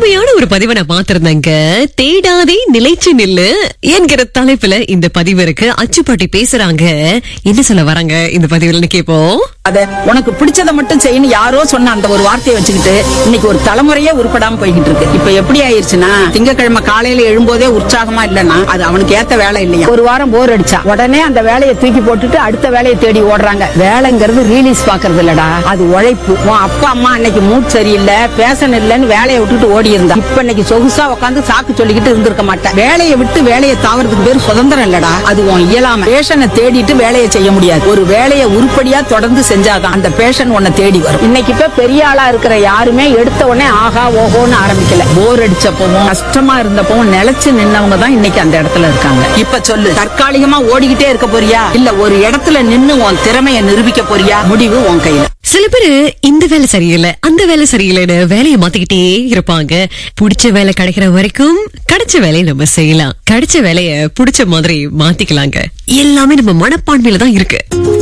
அருமையான ஒரு பதிவை நான் பார்த்திருந்தேங்க தேடாதே நிலைச்சு நில்லு என்கிற தலைப்புல இந்த பதிவு இருக்கு அச்சுப்பாட்டி பேசுறாங்க என்ன சொல்ல வராங்க இந்த பதிவுல கேப்போம் அத உனக்கு பிடிச்சத மட்டும் செய்யணும் யாரோ சொன்ன அந்த ஒரு வார்த்தையை வச்சுக்கிட்டு இன்னைக்கு ஒரு தலைமுறையே உருப்படாம போய்கிட்டு இருக்கு இப்ப எப்படி ஆயிருச்சுன்னா திங்கக்கிழமை காலையில எழும்போதே உற்சாகமா இல்லன்னா அது அவனுக்கு ஏத்த வேலை இல்லையா ஒரு வாரம் போர் அடிச்சா உடனே அந்த வேலையை தூக்கி போட்டுட்டு அடுத்த வேலையை தேடி ஓடுறாங்க வேலைங்கிறது ரீலீஸ் பாக்குறது இல்லடா அது உழைப்பு உன் அப்பா அம்மா அன்னைக்கு மூட் சரியில்லை பேசன் இல்லைன்னு வேலையை விட்டுட்டு ஓடி இருந்தா இப்ப இன்னைக்கு சொகுசா உட்காந்து சாக்கு சொல்லிக்கிட்டு இருந்திருக்க மாட்டேன் வேலையை விட்டு வேலையை தாவறதுக்கு பேர் சுதந்திரம் இல்லடா அது உன் இயலாம பேஷனை தேடிட்டு வேலையை செய்ய முடியாது ஒரு வேலையை உருப்படியா தொடர்ந்து செஞ்சாதான் அந்த பேஷன் உன்னை தேடி வரும் இன்னைக்கு இப்ப பெரிய ஆளா இருக்கிற யாருமே எடுத்த உடனே ஆஹா ஓஹோன்னு ஆரம்பிக்கல போர் அடிச்சப்பவும் கஷ்டமா இருந்தப்பவும் நிலைச்சு நின்னவங்க தான் இன்னைக்கு அந்த இடத்துல இருக்காங்க இப்ப சொல்லு தற்காலிகமா ஓடிக்கிட்டே இருக்க போறியா இல்ல ஒரு இடத்துல நின்னு உன் திறமைய நிரூபிக்க போறியா முடிவு உன் கையில சில பேரு இந்த வேலை சரியில்லை அந்த வேலை சரியில்லைன்னு வேலையை மாத்திக்கிட்டே இருப்பாங்க புடிச்ச வேலை கிடைக்கிற வரைக்கும் கிடைச்ச வேலையை நம்ம செய்யலாம் கிடைச்ச வேலைய புடிச்ச மாதிரி மாத்திக்கலாங்க எல்லாமே நம்ம மனப்பான்மையில தான் இருக்கு